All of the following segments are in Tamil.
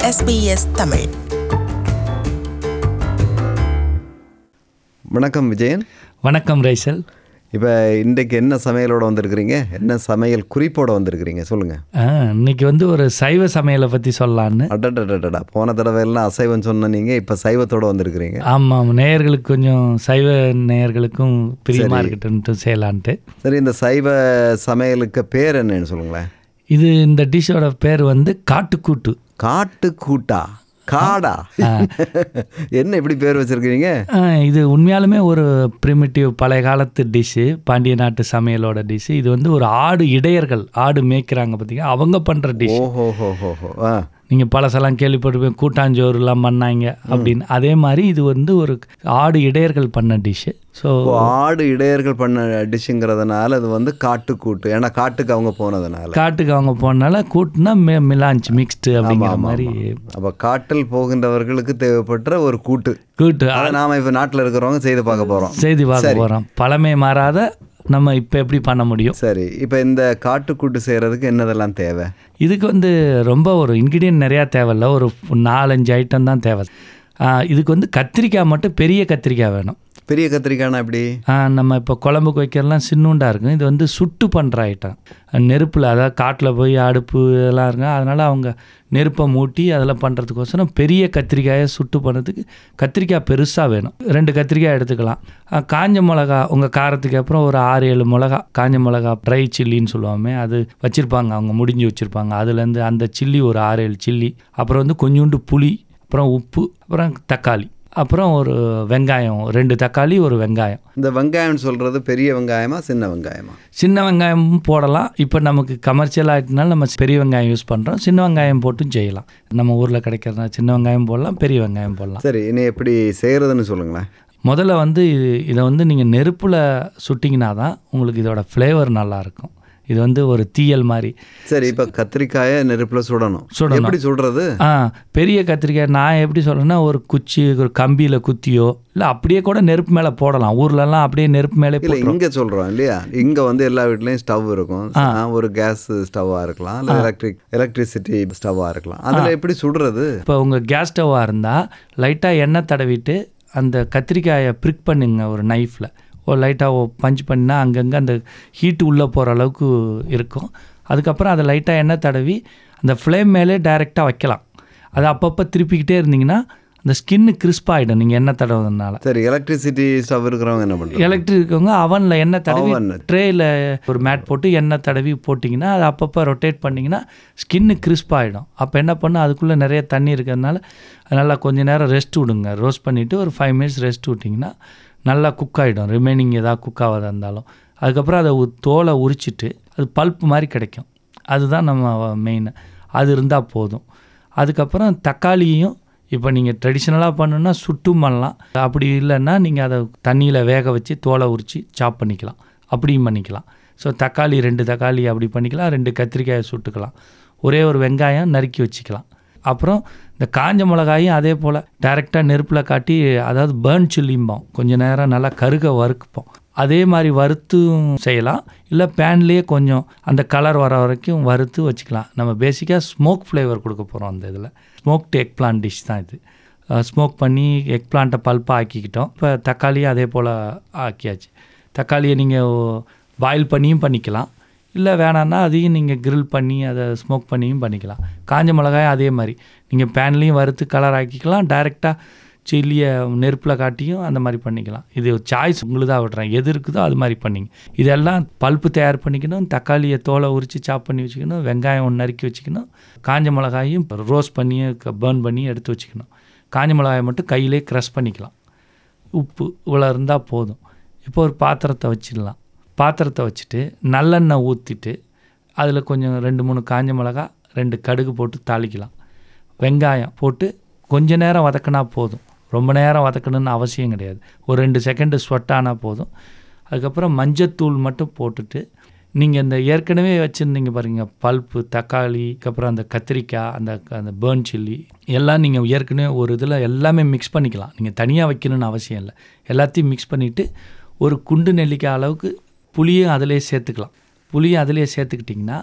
SBS தமிழ் வணக்கம் விஜயன் வணக்கம் ரைசல் இப்போ இன்றைக்கு என்ன சமையலோட வந்திருக்கிறீங்க என்ன சமையல் குறிப்போட வந்திருக்கிறீங்க சொல்லுங்கள் ஆ, இன்னைக்கு வந்து ஒரு சைவ சமையலை பற்றி சொல்லலான்னு அடடடடா போன தடவை எல்லாம் அசைவம் சொன்ன நீங்கள் இப்போ சைவத்தோட வந்திருக்கிறீங்க ஆமாம் நேயர்களுக்கு கொஞ்சம் சைவ நேயர்களுக்கும் பிரியமாக இருக்கட்டும்ட்டு செய்யலான்ட்டு சரி இந்த சைவ சமையலுக்கு பேர் என்னன்னு சொல்லுங்களேன் இது இந்த டிஷ்ஷோட பேர் வந்து காட்டுக்கூட்டு காட்டு கூட்டா காடா என்ன இப்படி பேர் வச்சிருக்கிறீங்க ஆ, இது உண்மையாலுமே ஒரு ப்ரிமிட்டிவ் பழைய காலத்து டிஷ்ஷு பாண்டிய நாட்டு சமையலோட டிஷ்ஷு இது வந்து ஒரு ஆடு இடையர்கள் ஆடு மேய்க்கிறாங்க பார்த்தீங்க அவங்க பண்ணுற டிஷ் ஓஹோ ஹோ ஹோ ஹோ ஆ நீங்கள் பழசெல்லாம் கேள்விப்பட்டிருப்பீங்க கூட்டாஞ்சோறுலாம் பண்ணாங்க அப்படின்னு அதே மாதிரி இது வந்து ஒரு ஆடு இடையர்கள் பண்ண டிஷ்ஷு ஸோ இப்போ ஆடு இடையர்கள் பண்ண டிஷ்ஷுங்கிறதுனால அது வந்து காட்டுக்கூட்டு ஏன்னா காட்டுக்கு அவங்க போனதுனால காட்டுக்கு அவங்க போனால கூட்டுனா மே மிலாஞ்ச் மிக்ஸ்டு அப்படிங்கிற மாதிரி அப்போ காட்டில் போகின்றவர்களுக்கு தேவைப்பட்ட ஒரு கூட்டு கூட்டு அதை நாம இப்போ நாட்டில் இருக்கிறவங்க செய்து பார்க்க போகிறோம் செய்தி பார்க்க போகிறோம் பழமை மாறாத நம்ம இப்போ எப்படி பண்ண முடியும் சரி இப்போ இந்த காட்டுக்கூட்டு செய்கிறதுக்கு என்னதெல்லாம் தேவை இதுக்கு வந்து ரொம்ப ஒரு இன்க்ரீடியன்ட் நிறையா தேவையில்ல ஒரு நாலஞ்சு ஐட்டம் தான் தேவை ஆ, இதுக்கு வந்து கத்திரிக்காய் மட்டும் பெரிய கத்திரிக்காய் வேணும் பெரிய கத்திரிக்காய்னா எப்படி ஆ, நம்ம இப்போ குழம்புக்கு வைக்கிறதுலாம் சின்னூண்டாக இருக்கும் இது வந்து சுட்டு பண்ணுற ஐட்டம் நெருப்பில் அதாவது காட்டில் போய் அடுப்பு இதெல்லாம் இருக்கும் அதனால் அவங்க நெருப்பை மூட்டி அதில் பண்ணுறதுக்கோசரம் பெரிய கத்திரிக்காயை சுட்டு பண்ணுறதுக்கு கத்திரிக்காய் பெருசாக வேணும் ரெண்டு கத்திரிக்காய் எடுத்துக்கலாம் ஆ, காஞ்ச மிளகா உங்கள் காரத்துக்கு அப்புறம் ஒரு ஆறு ஏழு மிளகா காஞ்ச மிளகா ட்ரை சில்லின்னு சொல்லுவாமே அது வச்சுருப்பாங்க அவங்க முடிஞ்சு வச்சுருப்பாங்க அதுலேருந்து அந்த சில்லி ஒரு ஆறு ஏழு சில்லி அப்புறம் வந்து கொஞ்சோண்டு புளி அப்புறம் உப்பு அப்புறம் தக்காளி அப்புறம் ஒரு வெங்காயம் ரெண்டு தக்காளி ஒரு வெங்காயம் இந்த வெங்காயம்னு சொல்கிறது பெரிய வெங்காயமா சின்ன வெங்காயமா சின்ன வெங்காயமும் போடலாம் இப்போ நமக்கு கமர்ஷியல் ஆகிட்டனால நம்ம பெரிய வெங்காயம் யூஸ் பண்ணுறோம் சின்ன வெங்காயம் போட்டும் செய்யலாம் நம்ம ஊரில் கிடைக்கிறதுனால சின்ன வெங்காயம் போடலாம் பெரிய வெங்காயம் போடலாம் சரி இனி எப்படி செய்கிறதுன்னு சொல்லுங்களேன் முதல்ல வந்து இது இதை வந்து நீங்கள் நெருப்பில் சுட்டிங்கன்னா தான் உங்களுக்கு இதோட ஃப்ளேவர் நல்லாயிருக்கும் இது வந்து ஒரு தீயல் மாதிரி சரி இப்போ கத்திரிக்காயை நெருப்பில் சுடணும் சுடணும். எப்படி சுடுறது ஆ பெரிய கத்திரிக்காய் நான் எப்படி சொல்கிறேன்னா ஒரு குச்சி ஒரு கம்பியில் குத்தியோ இல்லை அப்படியே கூட நெருப்பு மேலே போடலாம் ஊர்லலாம் அப்படியே நெருப்பு மேலே இல்லை இங்கே சொல்கிறோம் இல்லையா இங்கே வந்து எல்லா வீட்லேயும் ஸ்டவ் இருக்கும் ஆ, ஒரு கேஸ் ஸ்டவ்வாக இருக்கலாம் இல்லை எலக்ட்ரிக் எலக்ட்ரிசிட்டி ஸ்டவ்வாக இருக்கலாம் அதில் எப்படி சுடுறது இப்போ உங்கள் கேஸ் ஸ்டவ்வாக இருந்தால் லைட்டாக எண்ணெய் தடவிட்டு அந்த கத்திரிக்காயை ப்ரிக் பண்ணுங்க ஒரு நைஃப்பில் ஒரு லைட்டாக பஞ்ச் பண்ணினா அங்கங்கே அந்த ஹீட்டு உள்ளே போகிற அளவுக்கு இருக்கும் அதுக்கப்புறம் அதை லைட்டாக எண்ணெய் தடவி அந்த ஃப்ளேம் மேலே டைரெக்டாக வைக்கலாம் அதை அப்பப்போ திருப்பிக்கிட்டே இருந்தீங்கன்னா அந்த ஸ்கின்னு கிறிஸ்ப் ஆகிடும் நீங்கள் எண்ணெய் தடவுறதுனால சரி எலக்ட்ரிசிட்டி ஸ்டவ் இருக்கிறவங்க என்ன பண்ணுறது எலக்ட்ரிக் இருக்கவங்க அவனில் எண்ணெய் தடவி Oven. ட்ரேயில் ஒரு மேட் போட்டு எண்ணெய் தடவி போட்டிங்கன்னா அது அப்பப்போ ரொட்டேட் பண்ணிங்கன்னா ஸ்கின்னு கிறிஸ்ப் ஆகிடும் அப்போ என்ன பண்ணணும் அதுக்குள்ளே நிறைய தண்ணி இருக்கிறதுனால அது நல்லா கொஞ்ச நேரம் ரெஸ்ட் விடுங்க ரோஸ்ட் பண்ணிவிட்டு ஒரு ஃபைவ் மினிட்ஸ் ரெஸ்ட் விட்டிங்கன்னா நல்லா குக் ஆகிடும் ரிமைனிங் ஏதாவது குக் ஆகாத இருந்தாலும் அதுக்கப்புறம் அதை உ- தோலை உரிச்சிட்டு அது பல்ப் மாதிரி கிடைக்கும் அதுதான் நம்ம மெயின் அது இருந்தால் போதும் அதுக்கப்புறம் தக்காளியும் இப்போ நீங்கள் ட்ரெடிஷ்னலாக பண்ணணுன்னா சுட்டும் பண்ணலாம் அப்படி இல்லைன்னா நீங்கள் அதை தண்ணியில் வேக வச்சு தோலை உரித்து சாப் பண்ணிக்கலாம் அப்படியும் பண்ணிக்கலாம் ஸோ தக்காளி ரெண்டு தக்காளி அப்படி பண்ணிக்கலாம் ரெண்டு கத்திரிக்காயை சுட்டுக்கலாம் ஒரே ஒரு வெங்காயம் நறுக்கி வச்சுக்கலாம் அப்புறம் இந்த காஞ்ச மிளகாயும் அதே போல் டைரெக்டாக நெருப்பில் காட்டி அதாவது பேர்ன் சில்லிம்போம் கொஞ்சம் நேரம் நல்லா கருக வறுப்போம் அதே மாதிரி வறுத்தும் செய்யலாம் இல்லை பேன்லேயே கொஞ்சம் அந்த கலர் வர வரைக்கும் வறுத்து வச்சுக்கலாம் நம்ம பேசிக்காக ஸ்மோக் ஃப்ளேவர் கொடுக்க போகிறோம் அந்த இதில் ஸ்மோக்டு எக் பிளான் டிஷ் தான் இது ஸ்மோக் பண்ணி எக் பிளான்ட்டை பல்ப்பாக ஆக்கிக்கிட்டோம் இப்போ தக்காளியும் அதே போல் ஆக்கியாச்சு தக்காளியை நீங்கள் பாயில் பண்ணியும் பண்ணிக்கலாம் இல்லை வேணான்னா அதையும் நீங்கள் grill பண்ணி அதை ஸ்மோக் பண்ணியும் பண்ணிக்கலாம் காஞ்ச மிளகாயும் அதே மாதிரி நீங்கள் பேன்லேயும் வறுத்து கலர் ஆக்கிக்கலாம் டைரெக்டாக சில்லியை நெருப்பில் காட்டியும் அந்த மாதிரி பண்ணிக்கலாம் இது சாய்ஸ் உங்களுக்கு தான் விடுறேன் எது இருக்குதோ அது மாதிரி பண்ணிங்க இதெல்லாம் பல்ப்பு தயார் பண்ணிக்கணும் தக்காளியை தோலை உரித்து சாப் பண்ணி வச்சுக்கணும் வெங்காயம் ஒன்று நறுக்கி வச்சுக்கணும் காஞ்ச மிளகாயும் ரோஸ்ட் பண்ணி பேர்ன் பண்ணி எடுத்து வச்சுக்கணும் காஞ்ச மிளகாயை மட்டும் கையிலே க்ரஷ் பண்ணிக்கலாம் உப்பு இவ்வளோ இருந்தால் போதும் இப்போ ஒரு பாத்திரத்தை வச்சிடலாம் பாத்திரத்தை வச்சுட்டு நல்லெண்ணெய் ஊற்றிட்டு அதில் கொஞ்சம் ரெண்டு மூணு காஞ்ச மிளகா ரெண்டு கடுகு போட்டு தாளிக்கலாம் வெங்காயம் போட்டு கொஞ்ச நேரம் வதக்கினா போதும் ரொம்ப நேரம் வதக்கணும்னு அவசியம் கிடையாது ஒரு ரெண்டு செகண்டு ஸ்வெட் ஆனால் போதும் அதுக்கப்புறம் மஞ்சத்தூள் மட்டும் போட்டுட்டு நீங்கள் இந்த ஏற்கனவே வச்சுருந்தீங்க பாருங்க பல்ப்பு தக்காளி அப்புறம் அந்த கத்திரிக்காய் அந்த அந்த பேர்ன் சில்லி எல்லாம் நீங்கள் ஏற்கனவே ஒரு இதில் எல்லாமே மிக்ஸ் பண்ணிக்கலாம் நீங்கள் தனியாக வைக்கணும்னு அவசியம் இல்லை எல்லாத்தையும் மிக்ஸ் பண்ணிவிட்டு ஒரு குண்டு நெல்லிக்காய் அளவுக்கு புளியும் அதிலே சேர்த்துக்கலாம் புளியும் அதிலே சேர்த்துக்கிட்டிங்கன்னா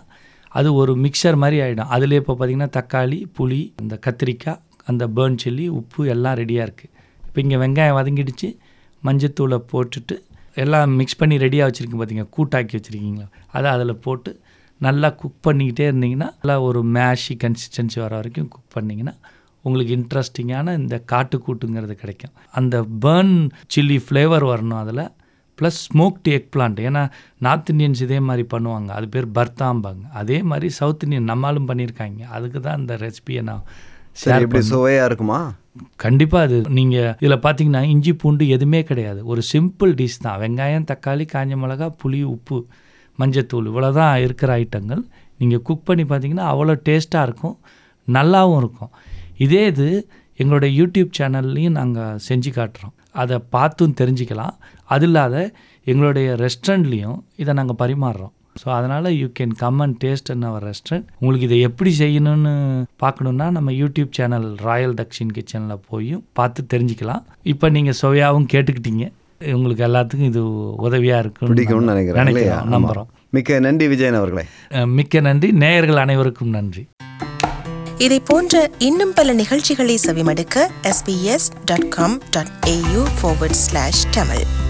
அது ஒரு மிக்சர் மாதிரி ஆகிடும் அதில் இப்போ பார்த்தீங்கன்னா தக்காளி புளி அந்த கத்திரிக்காய் அந்த பேர்ன் சில்லி உப்பு எல்லாம் ரெடியாக இருக்குது இப்போ இங்கே வெங்காயம் வதங்கிடுச்சு மஞ்சத்தூளை போட்டுட்டு எல்லாம் மிக்ஸ் பண்ணி ரெடியாக வச்சுருக்கீங்க பார்த்தீங்க கூட்டாக்கி வச்சுருக்கீங்களா அதை அதில் போட்டு நல்லா குக் பண்ணிக்கிட்டே இருந்தீங்கன்னா நல்லா ஒரு மேஷி கன்சிஸ்டன்சி வர வரைக்கும் குக் பண்ணிங்கன்னா உங்களுக்கு இன்ட்ரெஸ்டிங்கான இந்த காட்டு கூட்டுங்கிறது கிடைக்கும் அந்த பேர்ன் சில்லி ஃப்ளேவர் வரணும் அதில் ப்ளஸ் ஸ்மோக்டு எக் பிளான்ட் ஏன்னா நார்த் இந்தியன்ஸ் இதே மாதிரி பண்ணுவாங்க அது பேர் பர்தாம்பாங்க அதே மாதிரி சவுத் இந்தியன் நம்மளும் பண்ணியிருக்காங்க அதுக்கு தான் இந்த ரெசிபியை நான் சரி ஷேர் இப்படி சுவையாக இருக்குமா கண்டிப்பாக அது நீங்கள் இதில் பார்த்தீங்கன்னா இஞ்சி பூண்டு எதுவுமே கிடையாது ஒரு சிம்பிள் டிஷ் தான் வெங்காயம் தக்காளி காஞ்ச மிளகா புளி உப்பு மஞ்சத்தூள் இவ்வளோ தான் இருக்கிற ஐட்டங்கள் நீங்கள் குக் பண்ணி பார்த்தீங்கன்னா அவ்வளோ டேஸ்ட்டாக இருக்கும் நல்லாவும் இருக்கும் இதே இது எங்களுடைய யூடியூப் சேனல்லையும் நாங்கள் செஞ்சு காட்டுறோம் அதை பார்த்தும் தெரிஞ்சுக்கலாம் அது இல்லாத எங்களுடைய ரெஸ்டாரண்ட்லேயும் இதை நாங்கள் பரிமாறுறோம் ஸோ அதனால் you can come and taste in our restaurant உங்களுக்கு இதை எப்படி செய்யணும்னு பார்க்கணுன்னா நம்ம யூடியூப் சேனல் ராயல் தக்ஷின் கிச்சனில் போய் பார்த்து தெரிஞ்சுக்கலாம் இப்போ நீங்கள் சுவையாகவும் கேட்டுக்கிட்டீங்க உங்களுக்கு எல்லாத்துக்கும் இது உதவியாக இருக்கும் பிடிக்கும்னு நினைக்கிறேன் இல்லையா நினைக்கிறோம் ஆமா. நம்புகிறோம் மிக்க நன்றி விஜயன் அவர்களே அஹ் மிக்க நன்றி நேயர்கள் அனைவருக்கும் நன்றி இதை போன்ற இன்னும் பல நிகழ்ச்சிகளை செவிமடுக்க sbs.com.au forward slash tamil